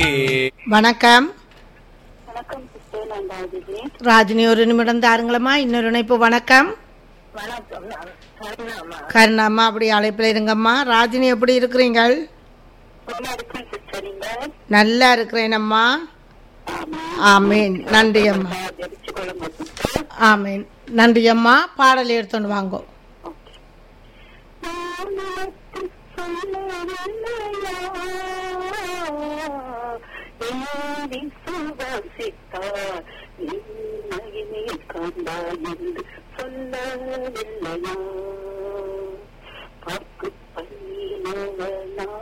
வணக்கம் வணக்கம் சிஸ்டர் நான் ராஜினி ராஜினி ஒரு நிமிடம் தாருங்களம்மா இன்னொரு இணைப்பு வணக்கம் வணக்கம் நான் கருணாமா கருணாம்மா அப்படி அழைப்பில் இருங்கம்மா ராஜினி எப்படி இருக்கிறீங்கள் நல்லா இருக்கேன் சிஸ்டர் நீங்க நல்லா இருக்கிறேனம்மா ஆமீன் நன்றி அம்மா தெரிச்சு கொள்ளுங்க சிஸ்டர் ஆமீன் நன்றி அம்மா பாடல் எடுத்துன்னு வாங்கோ சொல்லவில்லையா பார்க்கு பண்ணினவனா